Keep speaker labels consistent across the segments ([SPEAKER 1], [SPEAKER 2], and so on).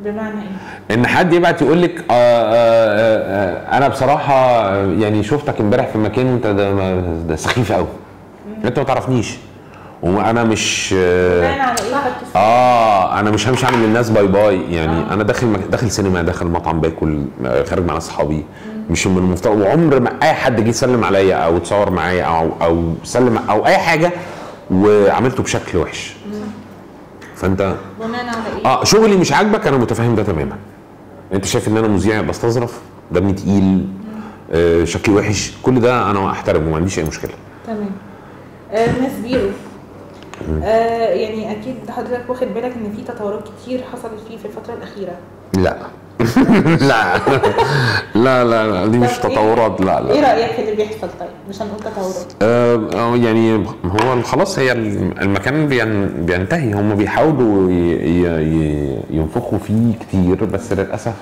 [SPEAKER 1] بمعنى ايه؟
[SPEAKER 2] ان حد يبعت يقول لك آه آه آه انا بصراحه آه، يعني شفتك امبارح في مكان وانت ده, ده سخيف قوي انت ما تعرفنيش وانا مش آه
[SPEAKER 1] بناء على ايه خدت فيه؟
[SPEAKER 2] اه انا مش همشي اعمل للناس باي باي يعني آه. انا داخل مك... داخل سينما داخل مطعم باكل آه، خارج مع ناس صحابي مش من المفترض وعمر ما اي حد جه يسلم عليا او اتصور معايا او او سلم او اي حاجه وعملته بشكل وحش فانت
[SPEAKER 1] بناء على ايه؟
[SPEAKER 2] اه شغلي مش عاجبك انا متفاهم ده تماما انت شايف ان انا مذيع بستظرف دمي تقيل آه شكلي وحش كل ده انا احترمه ما عنديش اي مشكله
[SPEAKER 1] تمام آه مس بيرو آه يعني اكيد حضرتك واخد بالك ان في تطورات كتير حصلت فيه في الفتره الاخيره
[SPEAKER 2] لا لا لا لا لا دي مش
[SPEAKER 1] طب إيه؟
[SPEAKER 2] تطورات لا لا
[SPEAKER 1] ايه رايك في اللي بيحصل طيب مش هنقول تطورات
[SPEAKER 2] آه آه، يعني هو خلاص هي المكان بين بينتهي هم بيحاولوا ي- ي- ي- ينفخوا فيه كتير بس للاسف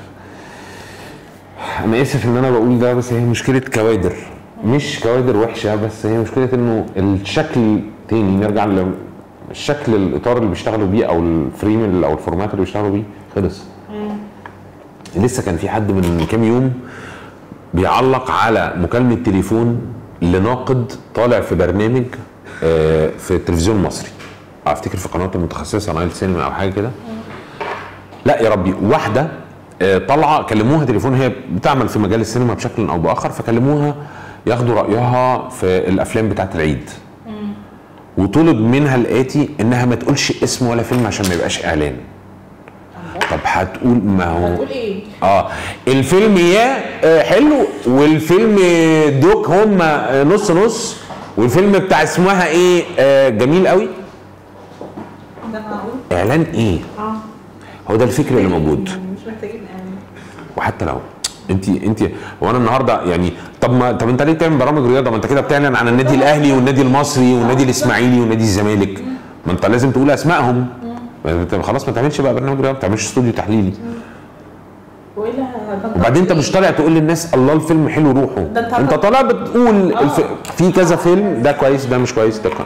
[SPEAKER 2] انا اسف ان انا بقول ده بس هي مشكله كوادر مش كوادر وحشه بس هي مشكله انه الشكل تاني نرجع للشكل الاطار اللي بيشتغلوا بيه او الفريم اللي- او الفورمات اللي بيشتغلوا بيه خلص لسه كان في حد من كام يوم بيعلق على مكالمه تليفون لناقد طالع في برنامج آه، في التلفزيون المصري افتكر في قناه المتخصصه نايل سينما او حاجه كده لا يا ربي واحده آه، طالعه كلموها تليفون هي بتعمل في مجال السينما بشكل او باخر فكلموها ياخدوا رايها في الافلام بتاعت العيد وطلب منها الاتي انها ما تقولش اسم ولا فيلم عشان ما يبقاش اعلان طب هتقول ما هو
[SPEAKER 1] هتقول ايه؟
[SPEAKER 2] اه الفيلم يا آه، حلو والفيلم دوك هم آه، نص نص والفيلم بتاع اسمها ايه آه، جميل قوي
[SPEAKER 1] ده معقول؟
[SPEAKER 2] اعلان ايه
[SPEAKER 1] اه
[SPEAKER 2] هو ده الفكر اللي موجود
[SPEAKER 1] يعني مش محتاجين اعلان
[SPEAKER 2] وحتى لو انت انت هو انا النهارده يعني طب ما طب انت ليه بتعمل برامج رياضه ما انت كده بتعلن عن النادي الاهلي والنادي المصري والنادي الاسماعيلي والنادي الزمالك ما انت لازم تقول اسمائهم ما انت خلاص ما تعملش بقى برنامج رياضه ما تعملش استوديو تحليلي
[SPEAKER 1] وايه اللي هتنطق
[SPEAKER 2] وبعدين انت
[SPEAKER 1] إيه؟
[SPEAKER 2] مش طالع تقول للناس الله الفيلم حلو روحوا
[SPEAKER 1] ده انت
[SPEAKER 2] انت
[SPEAKER 1] هتطلع-
[SPEAKER 2] طالع بتقول
[SPEAKER 1] آه.
[SPEAKER 2] الف... في كذا فيلم ده كويس ده مش كويس ده كويس.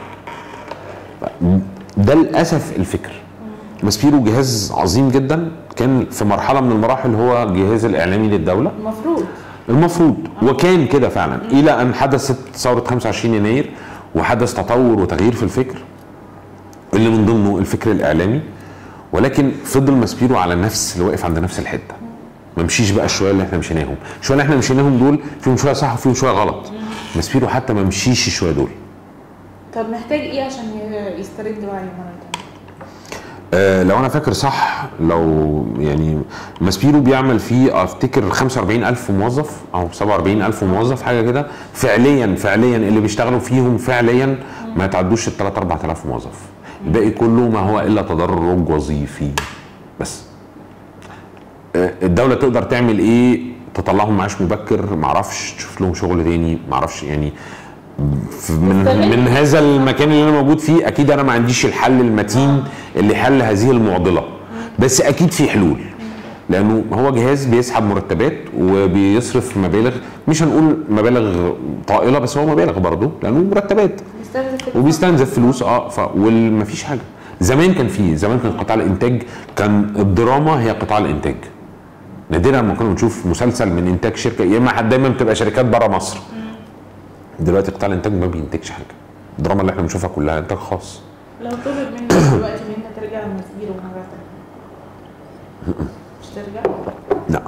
[SPEAKER 2] ده للاسف الفكر ماسبيرو جهاز عظيم جدا كان في مرحله من المراحل هو الجهاز الاعلامي للدوله
[SPEAKER 1] المفروض
[SPEAKER 2] المفروض وكان كده فعلا الى ان حدثت ثوره 25 يناير وحدث تطور وتغيير في الفكر اللي من ضمنه الفكر الاعلامي ولكن فضل ماسبيرو على نفس اللي واقف عند نفس الحته ما مشيش بقى الشويه اللي احنا مشيناهم الشويه اللي احنا مشيناهم دول فيهم شويه صح وفيهم شويه غلط ماسبيرو حتى ما مشيش الشويه دول
[SPEAKER 1] طب محتاج ايه عشان ي- يسترد وعيه مره تانيه؟
[SPEAKER 2] آه لو انا فاكر صح لو يعني ماسبيرو بيعمل فيه افتكر 45000 موظف او 47000 موظف حاجه كده فعليا فعليا اللي بيشتغلوا فيهم فعليا ما يتعدوش ال 3 4000 موظف الباقي كله ما هو الا تدرج وظيفي بس آه، الدوله تقدر تعمل ايه تطلعهم معاش مبكر معرفش تشوف لهم شغل تاني معرفش يعني في- من
[SPEAKER 1] مستغل.
[SPEAKER 2] من هذا المكان اللي انا موجود فيه اكيد انا ما عنديش الحل المتين اللي يحل هذه المعضله بس اكيد في حلول لانه هو جهاز بيسحب مرتبات وبيصرف مبالغ مش هنقول مبالغ طائله بس هو مبالغ برضه لانه مرتبات
[SPEAKER 1] بيستنزف الفلوس.
[SPEAKER 2] وبيستنزف فلوس اه ف ومفيش حاجه زمان كان فيه زمان كان قطاع الانتاج كان الدراما هي قطاع الانتاج نادرا ما كنا بنشوف مسلسل من انتاج شركه يا اما حد دايما بتبقى شركات بره مصر دلوقتي قطاع الانتاج ما بينتجش حاجه الدراما اللي احنا بنشوفها كلها انتاج خاص
[SPEAKER 1] لو طلب منك دلوقتي ان انت ترجع لمسيره مره تانيه مش ترجع؟
[SPEAKER 2] لا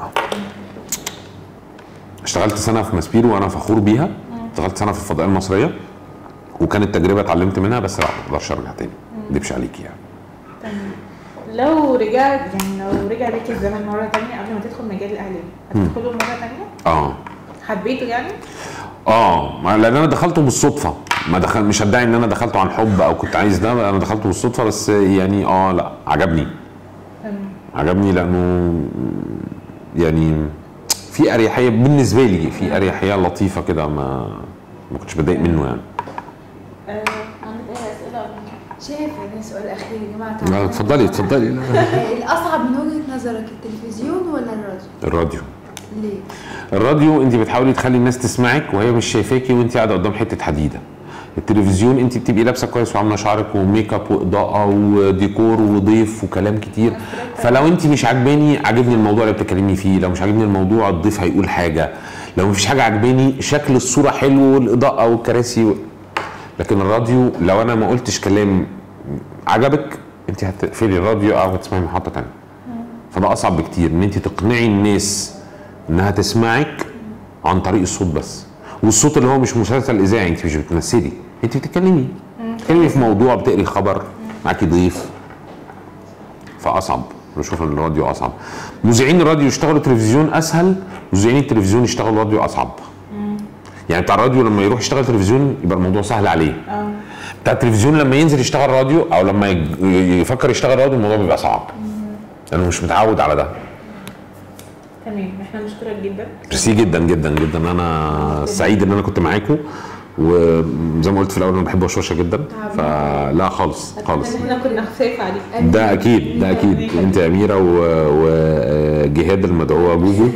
[SPEAKER 2] اشتغلت سنه في ماسبيرو وانا فخور بيها اشتغلت سنه في الفضائيه المصريه وكانت تجربه اتعلمت منها بس لا ما اقدرش ارجع تاني ما اكدبش عليكي يعني
[SPEAKER 1] تمام لو رجعت يعني لو رجع بيك الزمن مره تانيه قبل ما تدخل مجال الاعلام هتدخله مره تانيه؟
[SPEAKER 2] اه
[SPEAKER 1] حبيته يعني؟
[SPEAKER 2] اه ما- لان انا دخلته بالصدفه ما دخل مش هدعي ان انا دخلته عن حب او كنت عايز ده انا دخلته بالصدفه بس يعني اه لا عجبني
[SPEAKER 1] تمام
[SPEAKER 2] عجبني لانه يعني في اريحيه بالنسبه لي في اريحيه لطيفه كده ما ما كنتش بتضايق منه يعني
[SPEAKER 1] آه، عندك ايه اسئله ولا إيه؟
[SPEAKER 3] شايف ده سؤال اخير يا جماعه
[SPEAKER 2] لا،
[SPEAKER 3] تعالوا.
[SPEAKER 2] اتفضلي اتفضلي لا.
[SPEAKER 3] آه، الاصعب من وجهه نظرك التلفزيون ولا الراديو؟
[SPEAKER 2] الراديو
[SPEAKER 3] ليه؟
[SPEAKER 2] الراديو انت بتحاولي تخلي الناس تسمعك وهي مش شايفاكي وانت قاعده قدام حته حديده التلفزيون انت بتبقي لابسه كويس وعامله شعرك وميك اب واضاءه وديكور وضيف وكلام كتير فلو انت مش عاجباني عاجبني الموضوع اللي بتتكلمي فيه لو مش عاجبني الموضوع الضيف هيقول حاجه لو مفيش حاجه عاجباني شكل الصوره حلو والاضاءه والكراسي و... لكن الراديو لو انا ما قلتش كلام عجبك انت هتقفلي الراديو او هتسمعي محطه تانية فده اصعب بكتير ان انت تقنعي الناس انها تسمعك عن طريق الصوت بس والصوت اللي هو مش مسلسل اذاعي انت مش بتمثلي انت بتتكلمي بتتكلمي في موضوع بتقري خبر معاكي ضيف فاصعب بشوف ان الراديو اصعب مذيعين الراديو يشتغلوا تلفزيون اسهل مذيعين التلفزيون يشتغلوا راديو اصعب يعني بتاع الراديو لما يروح يشتغل تلفزيون يبقى الموضوع سهل عليه
[SPEAKER 1] اه
[SPEAKER 2] بتاع التلفزيون لما ينزل يشتغل راديو او لما يج- يفكر يشتغل راديو الموضوع بيبقى صعب لانه مش متعود على ده
[SPEAKER 1] تمام احنا نشكرك جدا
[SPEAKER 2] ميرسي جدا جدا جدا انا سعيد ان انا كنت معاكم وزي ما قلت في الاول انا بحب وشوشه جدا فلا خالص خالص
[SPEAKER 1] احنا كنا خفاف عليك
[SPEAKER 2] ده اكيد ده اكيد انت يا اميره وجهاد المدعوه جوجو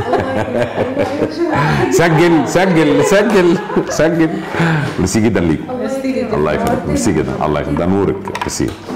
[SPEAKER 2] سجل سجل سجل سجل ميرسي جدا ليكم
[SPEAKER 1] ميرسي جدا
[SPEAKER 2] الله يخليك ميرسي جدا الله يخليك ده نورك ميرسي